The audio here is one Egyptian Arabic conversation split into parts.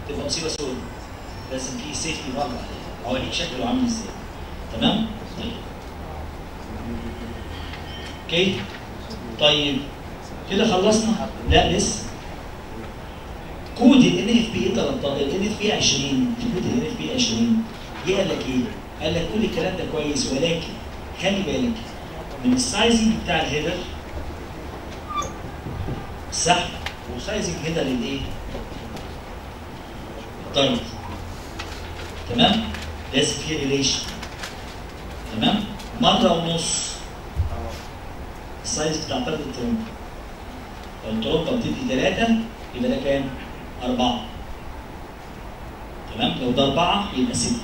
تبقى مصيبه سوداء لازم في سيفتي برضه اوريك شكله عامل ازاي تمام؟ طيب اوكي طيب كده خلصنا؟ لا لسه كود ال NFP 13 ال NFP 20 كود ال NFP 20 جه قال لك ايه؟ قال لك كل الكلام ده كويس ولكن خلي بالك من السايزنج بتاع الهيدر السحب وسايزنج هيدر للايه؟ التارجت تمام؟ لازم في ريليشن تمام؟ مرة ونص السايز بتاع تارجت الترومبا لو الترومبا بتدي ثلاثة يبقى ده كام؟ أربعة تمام؟ لو ده أربعة يبقى ستة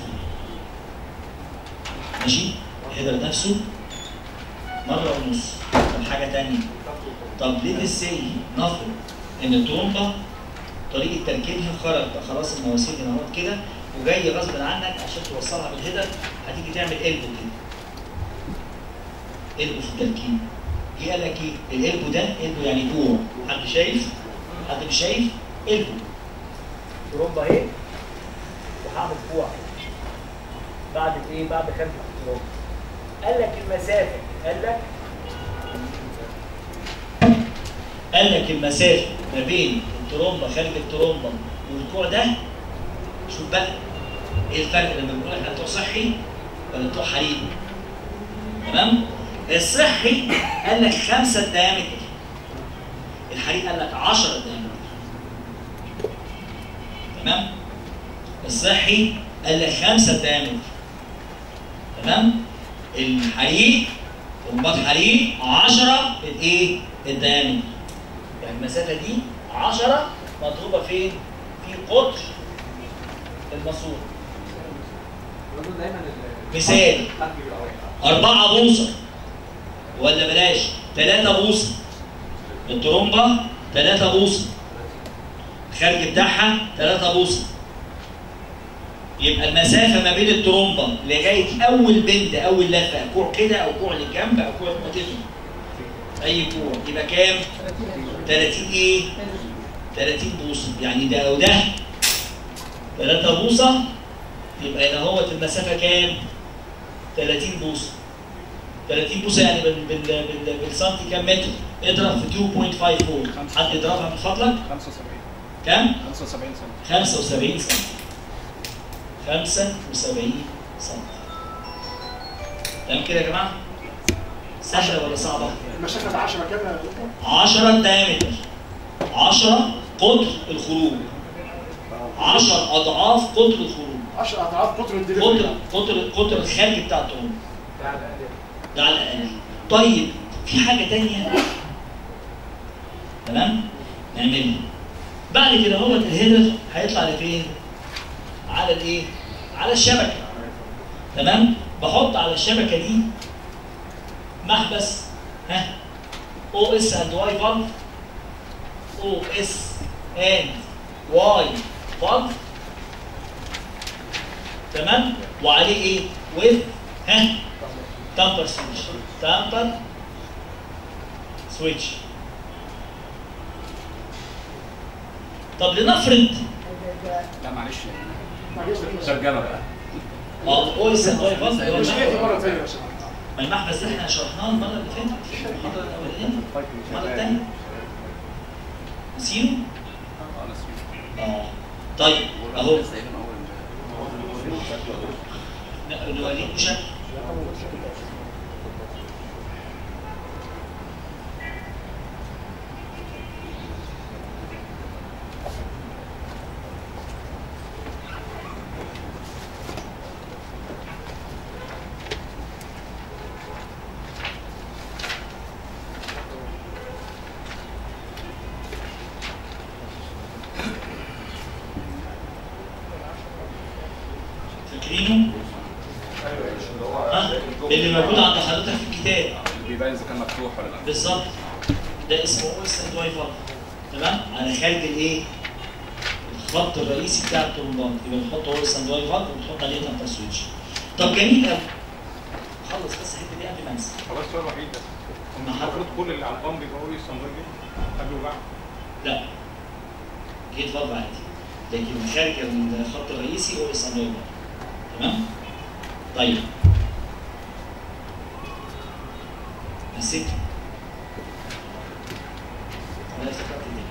ماشي؟ الهيدر نفسه مرة ونص طب حاجة تانية طب ليه ازاي نفرض ان الترومبا طريقة تركيبها خرج خلاص المواسير هنا اهوت كده وجاي غصب عنك عشان توصلها بالهيدر هتيجي تعمل قلبه كده قلبه في التركيب جه قال لك ايه؟ القلبه ده قلبه يعني كوع حد شايف؟ حد مش شايف؟ قلبه ترومبا اهي وهعمل كوع بعد ايه؟ بعد خلف الترومبا قال لك المسافه قال لك قال لك المسافة ما بين الترومبا خارج الترومبا والكوع ده شوف بقى ايه الفرق لما بنقول احنا بتوع صحي ولا بتوع حريم تمام؟ الصحي قال لك خمسة ديامتر الحريق قال لك 10 ديامتر تمام؟ الصحي قال لك خمسة ديامتر تمام؟ الحريق ترمبات حريق 10 الايه؟ الديامتر يعني المسافة دي 10 مضروبة فين؟ في قطر الماسورة بيقولوا دايما ال- مثال الحد بيبقى واحد. أربعة بوصة ولا بلاش ثلاثة بوصة الترومبة ثلاثة بوصة الخارج بتاعها ثلاثة بوصة يبقى المسافة ما بين الترومبة لغاية أول بند أول لفة كوع كده أو كوع للجنب أو كوع لمتته أي كوع يبقى كام؟ 30 إيه؟ 30 بوصة يعني ده لو ده 3 بوصة يبقى هنا هوت المسافة كام؟ 30 بوصة 30 بوصة يعني بال بال بال بالسنتي كام متر؟ اضرب في 2.54 حد يضربها من فضلك 75 كام؟ 75 سم 75 سم 75 سم تمام كده يا جماعة؟ سهلة ولا صعبة؟ المسافه 10 كام يا دكتور؟ 10 دايمتر 10 قطر الخروج 10 أضعاف قطر الخروج 10 اضعاف قطر قطر الدليفري قطر قطر الخارج بتاع الطعم ده على الأقل. ده على الاقل طيب في حاجه تانية تمام نعملها بعد كده هو الهيدر هيطلع لفين على الايه على الشبكه تمام بحط على الشبكه دي محبس ها او اس اند واي فالف او اس اند واي فالف تمام وعليه ايه with ها تامبر سويتش تامبر سويتش طب لنفرض لا معلش معلش ترجمه بقى اه الاو اس اند واي فالف هو مش هي المحبس- مره ثانيه يا شباب المحبس ده احنا شرحناه المره اللي فاتت في المحاضره الاولانيه المره الثانيه نسيبه؟ اه طيب اهو ن- نوريكم شكل فاكرينه؟ ها؟ اللي موجود عند حضرتك في الكتاب بيبين اذا كان مفتوح ولا لا بالظبط ده اسمه او اس اند واي فالف تمام على خارج الايه الخط الرئيسي بتاع الترومبات يبقى بنحط او اس اند واي فالف وبنحط عليه تامبر سويتش طب جميل قوي خلص بس الحته دي قبل ما انسى خلاص السؤال الوحيد بس ما حضرتك المفروض كل اللي على البامب يبقى هو يستمر قبل وبعد لا جيت فالف عادي لكن خارج الخط الرئيسي هو اس نورمال تمام طيب نسيت انا افتكرت دي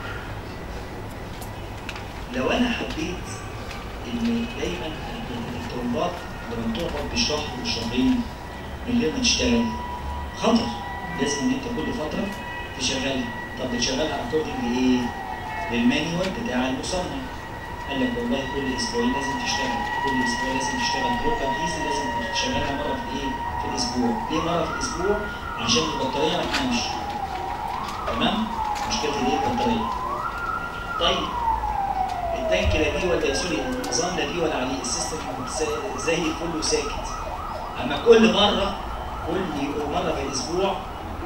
لو انا حبيت ان دايما الطلبات لما تقعد بالشهر والشهرين من غير ما تشتغل خطر لازم ان انت كل فتره تشغلها طب بتشغلها اكوردنج لايه؟ للمانيوال بتاع المصنع قال لك والله كل اسبوعين لازم تشتغل كل اسبوع لازم تشتغل بروجرام ايزي لازم تشغلها مره في ايه؟ في الاسبوع ليه مره في الاسبوع؟ عشان البطاريه ما تنامش تمام؟ مشكله الايه؟ البطاريه طيب التانك لا دي ولا سوري النظام لا دي ولا عليه السيستم زي الفل وساكت اما كل مره كل مره في الاسبوع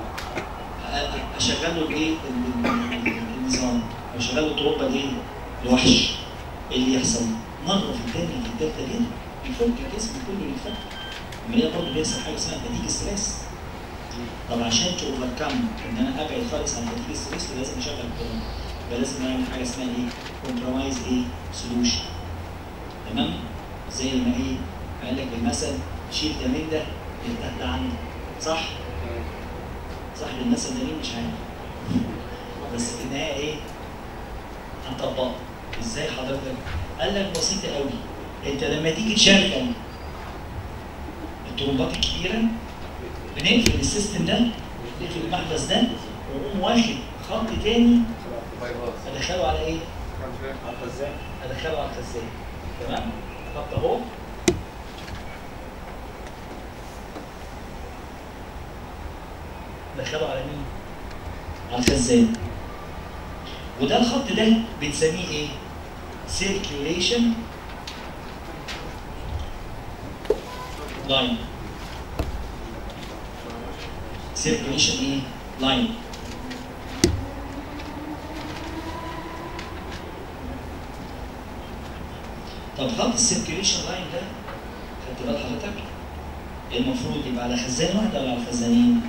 اشغل له الايه النظام اشغل له الترومبه دي الوحش ايه اللي يحصل مره في الثانيه في الثالثه كده يفك الجسم كله يتفك اما هي برضه بيحصل حاجه اسمها فتيج ستريس طب عشان توفركم ان انا ابعد خالص عن فتيج ستريس لازم اشغل الترومبه يبقى لازم نعمل حاجه اسمها ايه؟ كومبرومايز ايه؟ سولوشن تمام؟ زي ما ايه؟ قال لك المثل شيل ده من ده اللي تحت عنه صح؟ صح المثل ده مين مش عارف بس في النهايه ايه؟ هنطبقه ازاي حضرتك؟ قال لك بسيطه قوي انت لما تيجي تشغل الترومبات الكبيره بنقفل السيستم ده نقفل المحبس ده ونقوم واخد خط تاني ادخله على ايه؟ على الخزان ادخله على الخزان تمام؟ خط اهو ادخله على مين؟ على الخزان وده الخط ده بنسميه ايه؟ circulation line circulation ايه؟ line طب خط السيركيوليشن لاين ده خدت بال حضرتك؟ المفروض يبقى على خزان واحد ولا على خزانين؟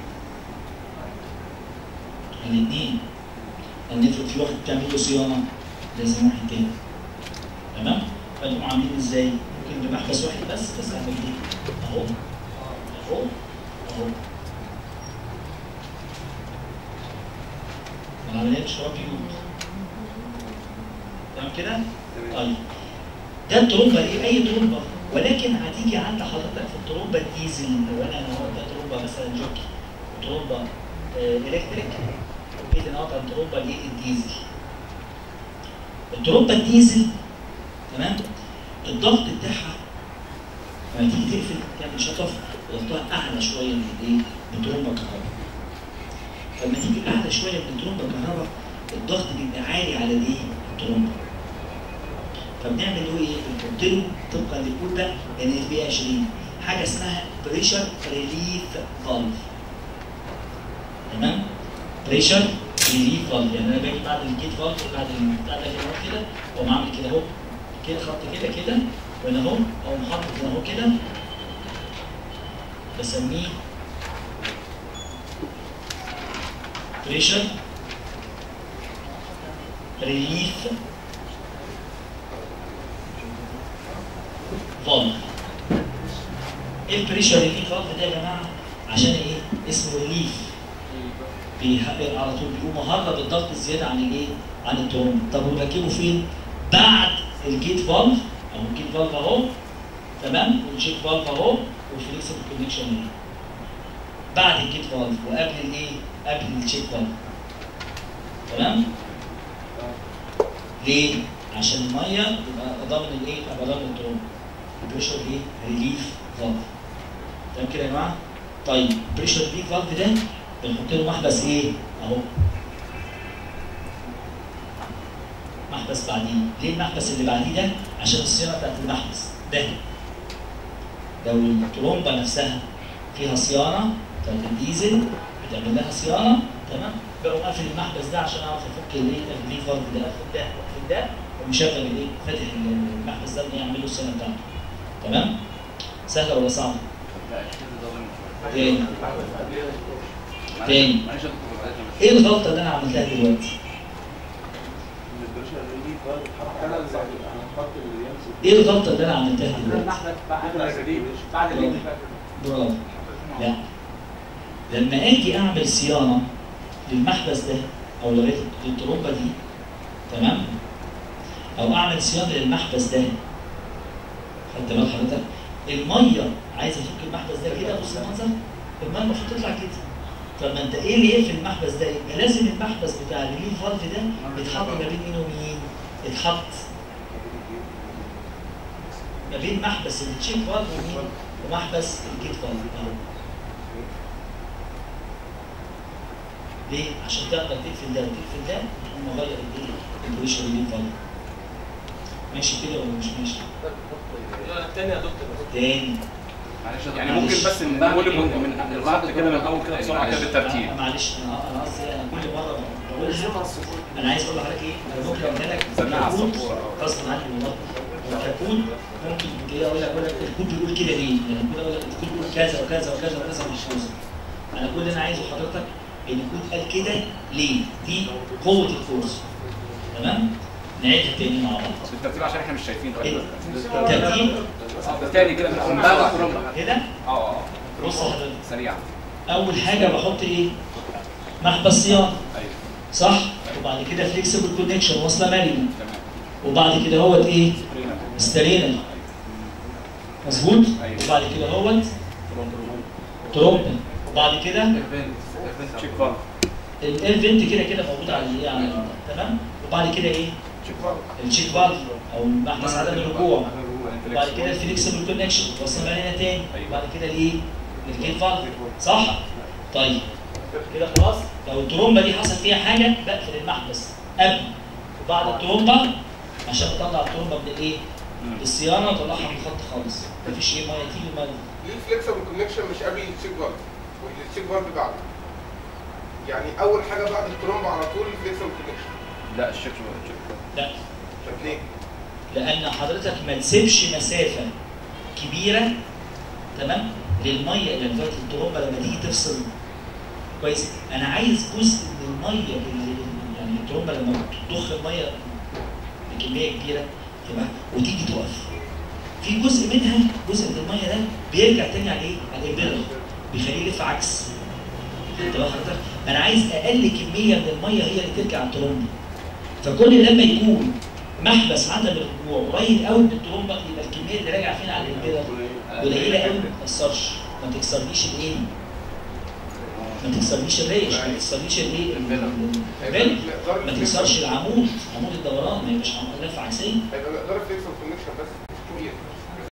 الاثنين لان افرض في واحد بتعمل له صيانه لازم واحد تاني تمام؟ فانتم عاملين ازاي؟ ممكن بمحبس واحد بس بس اعمل ايه؟ اهو اهو اهو العمليه مش رابط تمام كده؟ طيب ده الترومبه ايه؟ اي ترومبه ولكن هتيجي عند حضرتك في الترومبه الديزل لو انا هو ده ترومبه مثلا جوكي وترومبه آه الكتريك وجيت انا اقطع الترومبه الايه؟ الديزل. الترومبه الديزل تمام؟ الضغط بتاعها لما تيجي تقفل تعمل شطف ضغطها اعلى شويه من الايه؟ من الترومبه الكهرباء. فلما تيجي اعلى شويه من الترومبه الكهرباء الضغط بيبقى عالي على الايه؟ الترومبه. فبنعمل له ايه؟ بنحط له طبقا للكود ده ان اس بي 20 حاجه اسمها بريشر ريليف فالف تمام؟ بريشر ريليف فالف يعني انا باجي بعد الجيت فالف بعد البتاع ده كده اهو كده واقوم عامل كده اهو كده خط كده كده وهنا اهو اقوم حاطط هنا اهو كده بسميه بريشر ريليف فالف ايه البريشر ريليف فالف ده يا جماعه عشان ايه اسمه ريليف بيحقق على طول بيقوم مهرب الضغط الزياده عن الايه عن الترومب طب ونركبه فين بعد الجيت فالف او الجيت فالف اهو تمام والشيك فالف اهو والفليكسبل كونكشن اهي بعد الجيت فالف وقبل الايه قبل الشيك فالف تمام ليه عشان الميه يبقى ضامن الايه يبقى ضامن الترومب البريشر ايه؟ ريليف فالف تمام كده يا جماعه؟ طيب البريشر ريليف فالف ده بنحط له محبس ايه؟ اهو محبس بعديه، ليه المحبس اللي بعديه ده؟ عشان الصيانه بتاعت المحبس ده لو الترومبه نفسها فيها صيانه بتاعت الديزل بتعمل لها صيانه تمام؟ بقوم قافل المحبس ده عشان اعرف افك الايه؟ الريليف فالف ده اقفل ده واقفل ده ومشغل الايه؟ فاتح المحبس ده يعمل له الصيانه بتاعته تمام؟ سهله ولا صعبه؟ تاني تاني ايه الغلطه اللي انا عملتها دلوقتي؟ ايه الغلطه اللي انا عملتها عندنا دلوقتي؟ المحدث بعد الجديد بعد الليل بقى برافو لا لما اجي اعمل صيانه للمحبس ده او لغايه الترومبه دي تمام او اعمل صيانه للمحبس ده خدت بال حضرتك الميه عايز افك المحبس ده كده بص المنظر الميه المفروض تطلع كده طب ما انت ايه اللي يقفل المحبس ده يبقى لازم المحبس بتاع الريليف فالف ده يتحط ما بين مين ومين يتحط ما بين محبس التشيك فالف ومين ومحبس الجيت فالف اهو ليه؟ عشان تقدر تقفل ده وتقفل ده تقوم مغير الايه؟ البريشر ريليف فالف ماشي كده ولا مش ماشي؟ الثاني يا دكتور تاني معلش يعني ممكن بس نقول من من الربط كده من اول كده بسرعه كده بالترتيب آه، معلش انا انا قصدي انا كل مره بقولها انا عايز اقول لحضرتك ايه انا ممكن اقول لك سماعة على كود السبورة. غصب عني والله ككود ممكن كده اقول لك اقول لك الكود بيقول كده ليه؟ يعني الكود اقول لك الكود بيقول كذا وكذا وكذا وكذا مش لازم انا كل اللي انا عايزه حضرتك ان الكود قال كده ليه؟ دي قوه الكورس تمام؟ نعيدها تاني مع بعض بالترتيب عشان احنا مش شايفين إيه؟ طيب ترتيب آه، تاني كده من بعد الترومبه كده اه اه بص حضرتك سريعا اول حاجه بحط ايه؟ محبس صيانه ايوه صح؟ وبعد كده فليكسبل كونكشن واصله مرنه تمام وبعد كده هوت ايه؟ سريعا. ستارينا مظبوط؟ أيوة. وبعد كده هوت ترومبا وبعد كده تشيك فالف الفنت كده كده موجود على الايه على ال- تمام؟ وبعد كده ايه؟ التشيك فالف او محبس عدم الرجوع وبعد كده الفليكسبل كونكشن وصلنا مرنه تاني أيوة. وبعد كده الايه؟ الجيت فالف صح؟ طيب كده خلاص لو الترومبه دي حصل فيها حاجه بقفل المحبس قبل وبعد الترومبه عشان اطلع الترومبه من الايه؟ بالصيانه واطلعها من الخط خالص مفيش ايه ميه تيجي ميه ليه الفليكسبل كونكشن مش قبل التشيك فالف والتشيك فالف بعده يعني اول حاجه بعد الترومب على طول الفليكسبل كونكشن لا الشيك لا طب ليه؟ لان حضرتك ما تسيبش مسافه كبيره تمام للميه اللي دلوقتي الترومبه لما تيجي تفصل كويس انا عايز جزء من الميه اللي يعني الترومبه لما بتضخ الميه بكميه كبيره تمام وتيجي تقف في جزء منها جزء من الميه ده بيرجع تاني على ايه؟ على الامبيرر بيخليه يلف عكس خدت بال حضرتك؟ انا عايز اقل كميه من الميه هي اللي ترجع على الترومبه فكل لما يكون محبس عدم الرجوع قريب قوي من الترومبه يبقى الكميه اللي راجعه فين على الامبيرر قليله قوي ما تكسرش ما تكسرليش الايه؟ ما تكسرليش الريش ما تكسرليش الايه؟ الريش ما تكسرش العمود عمود الدوران ما يبقاش عمود لفه عكسيه هيبقى مقدار الفليكسبل كونكشن بس